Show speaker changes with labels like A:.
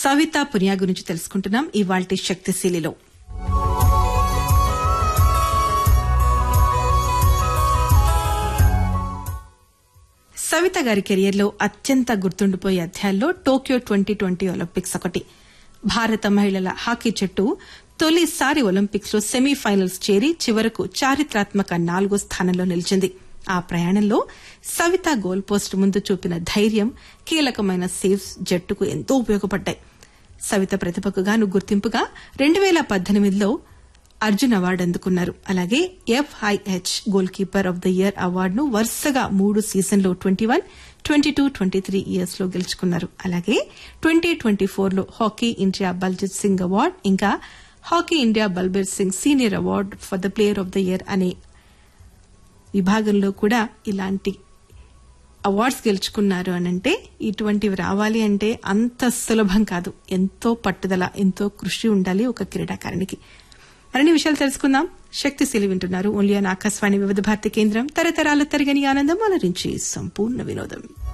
A: సవితా పునియా గురించి తెలుసుకుంటున్నాం ఇవాల్టి శక్తిశీలిలో సవిత గారి కెరియర్లో అత్యంత గుర్తుండిపోయే అధ్యాయాల్లో టోక్యో ట్వంటీ ట్వంటీ ఒలింపిక్స్ ఒకటి భారత మహిళల హాకీ జట్టు తొలిసారి ఒలింపిక్స్ లో సెమీఫైనల్స్ చేరి చివరకు చారిత్రాత్మక నాలుగో స్థానంలో నిలిచింది ఆ ప్రయాణంలో సవిత గోల్ పోస్ట్ ముందు చూపిన ధైర్యం కీలకమైన సేవ్స్ జట్టుకు ఎంతో ఉపయోగపడ్డాయి సవిత ప్రతిభకు గాను గుర్తింపుగా రెండు వేల పద్దెనిమిదిలో అర్జున్ అవార్డు అందుకున్నారు అలాగే FIH goalkeeper of the year అవార్డును వరుసగా మూడు సీజన్లో twenty one twenty two twenty three years లో గెలుచుకున్నారు అలాగే ట్వంటీ ట్వంటీ ఫోర్ లో hockey India Baljit Singh award ఇంకా hockey India Balbir Singh senior award for the player of the year అనే విభాగంలో కూడా ఇలాంటి అవార్డ్స్ గెలుచుకున్నారు అనంటే ఇటువంటివి రావాలి అంటే అంత సులభం కాదు ఎంతో పట్టుదల ఎంతో కృషి ఉండాలి ఒక క్రీడాకారునికి మరిన్ని విషయాలు తెలుసుకుందాం శక్తిశీలి వింటున్నారు ఓన్లీ ఆన్ ఆకాశవాణి వివిధ భారతి కేంద్రం తరతరాల తరగని ఆనందం అలరించి సంపూర్ణ వినోదం